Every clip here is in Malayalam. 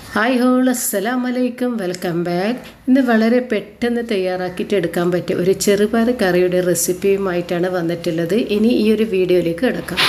ഹായ് ഹോൾ അസ്സലാം വലൈക്കും വെൽക്കം ബാക്ക് ഇന്ന് വളരെ പെട്ടെന്ന് തയ്യാറാക്കിയിട്ട് എടുക്കാൻ പറ്റിയ ഒരു ചെറുപയർ കറിയുടെ റെസിപ്പിയുമായിട്ടാണ് വന്നിട്ടുള്ളത് ഇനി ഈ ഒരു വീഡിയോയിലേക്ക് കിടക്കാം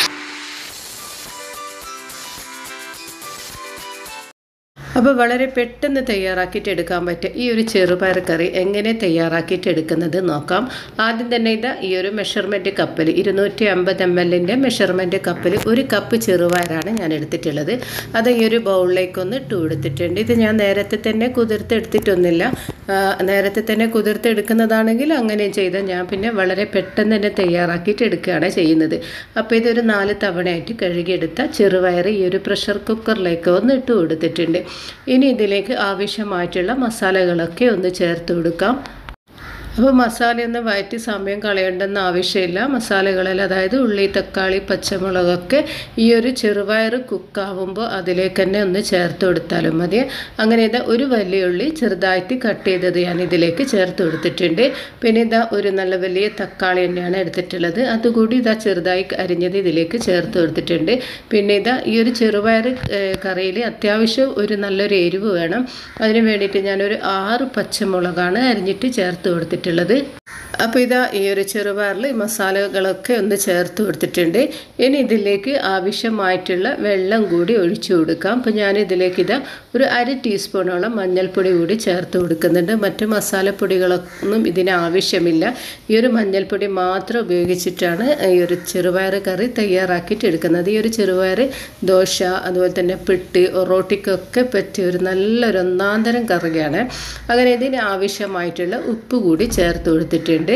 അപ്പോൾ വളരെ പെട്ടെന്ന് തയ്യാറാക്കിയിട്ട് എടുക്കാൻ പറ്റിയ ഈ ഒരു ചെറുപയർ കറി എങ്ങനെ തയ്യാറാക്കിയിട്ട് എടുക്കുന്നത് നോക്കാം ആദ്യം തന്നെ ഇതാ ഈ ഒരു മെഷർമെൻറ്റ് കപ്പിൽ ഇരുന്നൂറ്റി അമ്പത് എം എല്ലിൻ്റെ മെഷർമെൻറ്റ് കപ്പിൽ ഒരു കപ്പ് ചെറുപയറാണ് ഞാൻ എടുത്തിട്ടുള്ളത് അത് ഈ ഒരു ബൗളിലേക്കൊന്ന് ഇട്ട് കൊടുത്തിട്ടുണ്ട് ഇത് ഞാൻ നേരത്തെ തന്നെ കുതിർത്തെടുത്തിട്ടൊന്നുമില്ല നേരത്തെ തന്നെ കുതിർത്തെടുക്കുന്നതാണെങ്കിൽ അങ്ങനെ ചെയ്താൽ ഞാൻ പിന്നെ വളരെ പെട്ടെന്ന് തന്നെ തയ്യാറാക്കിയിട്ട് എടുക്കുകയാണ് ചെയ്യുന്നത് അപ്പോൾ ഇതൊരു നാല് തവണയായിട്ട് കഴുകിയെടുത്ത ചെറുപയർ ഈ ഒരു പ്രഷർ കുക്കറിലേക്ക് ഒന്ന് ഇട്ട് കൊടുത്തിട്ടുണ്ട് ഇനി ഇതിലേക്ക് ആവശ്യമായിട്ടുള്ള മസാലകളൊക്കെ ഒന്ന് ചേർത്ത് കൊടുക്കാം അപ്പോൾ മസാലയൊന്ന് വഴറ്റി സമയം കളയേണ്ടെന്ന് ആവശ്യമില്ല മസാലകളിൽ അതായത് ഉള്ളി തക്കാളി പച്ചമുളകൊക്കെ ഈ ഒരു ചെറുപയർ കുക്കാവുമ്പോൾ അതിലേക്ക് തന്നെ ഒന്ന് ചേർത്ത് കൊടുത്താലും മതി അങ്ങനെ ഇതാ ഒരു വലിയ ഉള്ളി ചെറുതായിട്ട് കട്ട് ചെയ്തത് ഞാൻ ഇതിലേക്ക് ചേർത്ത് കൊടുത്തിട്ടുണ്ട് പിന്നെ ഇതാ ഒരു നല്ല വലിയ തക്കാളി തന്നെയാണ് എടുത്തിട്ടുള്ളത് അതുകൂടി ഇതാ ചെറുതായി അരിഞ്ഞത് ഇതിലേക്ക് ചേർത്ത് കൊടുത്തിട്ടുണ്ട് പിന്നെ ഇതാ ഈ ഒരു ചെറുപയർ കറിയിൽ അത്യാവശ്യം ഒരു നല്ലൊരു എരിവ് വേണം അതിന് വേണ്ടിയിട്ട് ഞാനൊരു ആറ് പച്ചമുളകാണ് അരിഞ്ഞിട്ട് ചേർത്ത് കൊടുത്തിട്ടുള്ളത് ചെയ്തിട്ടുള്ളത് അപ്പോൾ ഇതാ ഈ ഒരു ചെറുപയറിൽ മസാലകളൊക്കെ ഒന്ന് ചേർത്ത് കൊടുത്തിട്ടുണ്ട് ഇനി ഇതിലേക്ക് ആവശ്യമായിട്ടുള്ള വെള്ളം കൂടി ഒഴിച്ചു കൊടുക്കാം അപ്പോൾ ഞാൻ ഇതിലേക്ക് ഇതാ ഒരു അര ടീസ്പൂണോളം മഞ്ഞൾപ്പൊടി കൂടി ചേർത്ത് കൊടുക്കുന്നുണ്ട് മറ്റു മസാലപ്പൊടികളൊന്നും ഇതിന് ആവശ്യമില്ല ഈ ഒരു മഞ്ഞൾപ്പൊടി മാത്രം ഉപയോഗിച്ചിട്ടാണ് ഈ ഒരു ചെറുപയർ കറി തയ്യാറാക്കിയിട്ട് എടുക്കുന്നത് ഈ ഒരു ചെറുപയർ ദോശ അതുപോലെ തന്നെ പിട്ട് ഒറോട്ടിക്കൊക്കെ പറ്റിയ ഒരു നല്ലൊരു ഒന്നാന്തരം കറിയാണ് അങ്ങനെ ഇതിന് ആവശ്യമായിട്ടുള്ള ഉപ്പ് കൂടി ചേർത്ത് കൊടുത്തിട്ടുണ്ട്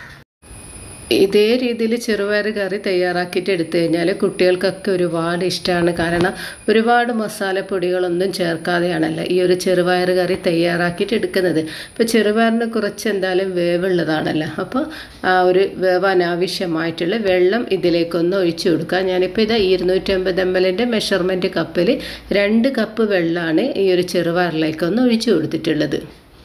ഇതേ രീതിയിൽ ചെറുപയർ കറി തയ്യാറാക്കിയിട്ട് എടുത്തു കഴിഞ്ഞാൽ കുട്ടികൾക്കൊക്കെ ഒരുപാട് ഇഷ്ടമാണ് കാരണം ഒരുപാട് മസാലപ്പൊടികളൊന്നും ചേർക്കാതെയാണല്ലോ ഈ ഒരു ചെറുപയർ കറി തയ്യാറാക്കിയിട്ട് എടുക്കുന്നത് ഇപ്പോൾ ചെറുപയറിന് കുറച്ച് എന്തായാലും വേവുള്ളതാണല്ലോ അപ്പോൾ ആ ഒരു വേവാൻ ആവശ്യമായിട്ടുള്ള വെള്ളം ഇതിലേക്കൊന്ന് ഒഴിച്ചു കൊടുക്കുക ഞാനിപ്പോൾ ഇത് ഇരുന്നൂറ്റമ്പത് എം എല്ലിൻ്റെ മെഷർമെൻറ്റ് കപ്പിൽ രണ്ട് കപ്പ് വെള്ളമാണ് ഈ ഒരു ചെറുപയറിലേക്കൊന്ന് ഒഴിച്ചു കൊടുത്തിട്ടുള്ളത്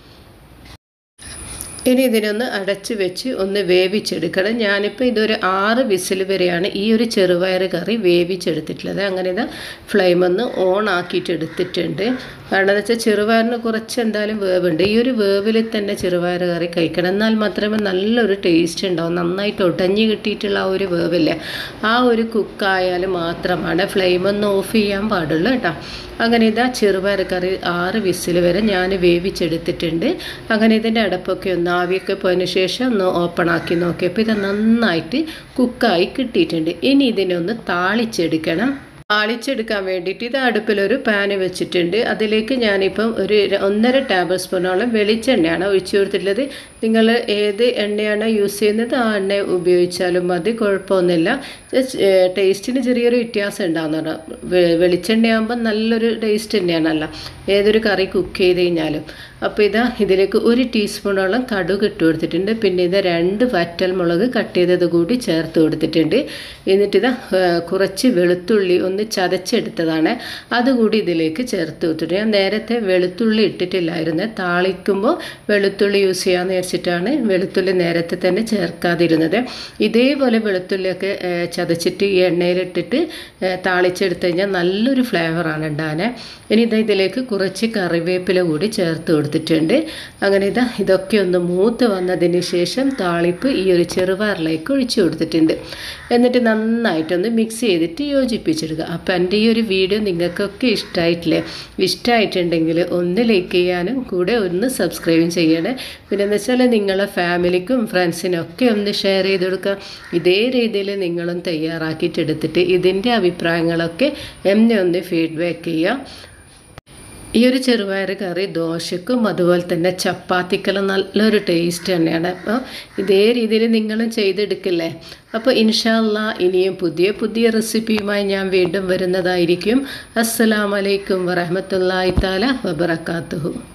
ഇനി ഇതിനൊന്ന് അടച്ച് വെച്ച് ഒന്ന് വേവിച്ചെടുക്കണം ഞാനിപ്പോൾ ഇതൊരു ആറ് വിസിൽ വരെയാണ് ഈ ഒരു ചെറുപയർ കറി വേവിച്ചെടുത്തിട്ടുള്ളത് അങ്ങനെ ഇതാ ഫ്ലെയിം ഒന്ന് ഓൺ ആക്കിയിട്ട് എടുത്തിട്ടുണ്ട് കാരണം എന്ന് വെച്ചാൽ ചെറുപയറിന് കുറച്ച് എന്തായാലും വേവുണ്ട് ഈ ഒരു വേവിൽ തന്നെ ചെറുപയർ കറി കഴിക്കണം എന്നാൽ മാത്രമേ നല്ലൊരു ടേസ്റ്റ് ഉണ്ടാവും നന്നായിട്ട് ഒടഞ്ഞ് കിട്ടിയിട്ടുള്ള ആ ഒരു വേവില്ലേ ആ ഒരു കുക്കായാൽ മാത്രമാണ് ഫ്ലെയിം ഒന്ന് ഓഫ് ചെയ്യാൻ പാടുള്ളൂ കേട്ടോ അങ്ങനെ ഇതാ ചെറുപയർ കറി ആറ് വിസിൽ വരെ ഞാൻ വേവിച്ചെടുത്തിട്ടുണ്ട് അങ്ങനെ ഇതിൻ്റെ അടപ്പൊക്കെ ഒന്ന് ആവിയൊക്കെ പോയതിന് ശേഷം ഒന്ന് ഓപ്പൺ ആക്കി നോക്കിയപ്പോൾ ഇത് നന്നായിട്ട് കുക്കായി കിട്ടിയിട്ടുണ്ട് ഇനി ഇതിനെ ഒന്ന് താളിച്ചെടുക്കണം താളിച്ചെടുക്കാൻ വേണ്ടിയിട്ട് ഇത് അടുപ്പിലൊരു പാന് വെച്ചിട്ടുണ്ട് അതിലേക്ക് ഞാനിപ്പം ഒരു ഒന്നര ടേബിൾ സ്പൂണോളം വെളിച്ചെണ്ണയാണ് ഒഴിച്ചു കൊടുത്തിട്ടുള്ളത് നിങ്ങൾ ഏത് എണ്ണയാണോ യൂസ് ചെയ്യുന്നത് ആ എണ്ണ ഉപയോഗിച്ചാലും മതി കുഴപ്പമൊന്നുമില്ല ടേസ്റ്റിന് ചെറിയൊരു വ്യത്യാസം ഉണ്ടാകുന്നുണ്ട് വെളിച്ചെണ്ണയാകുമ്പോൾ നല്ലൊരു ടേസ്റ്റ് തന്നെയാണല്ലോ ഏതൊരു കറി കുക്ക് ചെയ്ത് കഴിഞ്ഞാലും അപ്പോൾ ഇതാ ഇതിലേക്ക് ഒരു ടീസ്പൂണോളം കടുക് ഇട്ട് കൊടുത്തിട്ടുണ്ട് പിന്നെ ഇത് രണ്ട് വറ്റൽ മുളക് കട്ട് ചെയ്തത് കൂടി ചേർത്ത് കൊടുത്തിട്ടുണ്ട് എന്നിട്ട് ഇതാ കുറച്ച് വെളുത്തുള്ളി ഒന്ന് ചതച്ചെടുത്തതാണ് അതുകൂടി ഇതിലേക്ക് ചേർത്ത് കൊടുത്തിട്ട് ഞാൻ നേരത്തെ വെളുത്തുള്ളി ഇട്ടിട്ടില്ലായിരുന്നു താളിക്കുമ്പോൾ വെളുത്തുള്ളി യൂസ് ചെയ്യാമെന്ന് വെച്ചിട്ടാണ് വെളുത്തുള്ളി നേരത്തെ തന്നെ ചേർക്കാതിരുന്നത് ഇതേപോലെ വെളുത്തുള്ളിയൊക്കെ ചതച്ചിട്ട് ഈ എണ്ണയിലിട്ടിട്ട് താളിച്ചെടുത്ത് കഴിഞ്ഞാൽ നല്ലൊരു ഫ്ലേവറാണ് ഉണ്ടാകാൻ ഇനി ഇതാ ഇതിലേക്ക് കുറച്ച് കറിവേപ്പില കൂടി ചേർത്ത് കൊടുത്തിട്ടുണ്ട് അങ്ങനെ ഇതാ ഇതൊക്കെ ഒന്ന് മൂത്ത് വന്നതിന് ശേഷം താളിപ്പ് ഈ ഒരു ചെറുപയറിലേക്ക് ഒഴിച്ചു കൊടുത്തിട്ടുണ്ട് എന്നിട്ട് നന്നായിട്ടൊന്ന് മിക്സ് ചെയ്തിട്ട് യോജിപ്പിച്ചെടുക്കുക അപ്പോൾ എൻ്റെ ഈ ഒരു വീഡിയോ നിങ്ങൾക്കൊക്കെ ഇഷ്ടമായിട്ടില്ലേ ഇഷ്ടമായിട്ടുണ്ടെങ്കിൽ ഒന്ന് ലൈക്ക് ചെയ്യാനും കൂടെ ഒന്ന് സബ്സ്ക്രൈബും ചെയ്യണേ പിന്നെ എന്ന് വെച്ചാൽ നിങ്ങളെ ഫാമിലിക്കും ഫ്രണ്ട്സിനും ഒക്കെ ഒന്ന് ഷെയർ ചെയ്ത് കൊടുക്കുക ഇതേ രീതിയിൽ നിങ്ങളും തയ്യാറാക്കിയിട്ട് എടുത്തിട്ട് ഇതിൻ്റെ അഭിപ്രായങ്ങളൊക്കെ എന്നെ ഒന്ന് ഫീഡ്ബാക്ക് ചെയ്യുക ഈ ഒരു ചെറുപയർ കറി ദോശക്കും അതുപോലെ തന്നെ ചപ്പാത്തിക്കെല്ലാം നല്ലൊരു ടേസ്റ്റ് തന്നെയാണ് അപ്പോൾ ഇതേ രീതിയിൽ നിങ്ങളും ചെയ്തെടുക്കില്ലേ അപ്പോൾ ഇൻഷാല്ല ഇനിയും പുതിയ പുതിയ റെസിപ്പിയുമായി ഞാൻ വീണ്ടും വരുന്നതായിരിക്കും അസ്സലാമലൈക്കും വറഹമത്തല്ലായി താല വബർക്കാത്തുഹു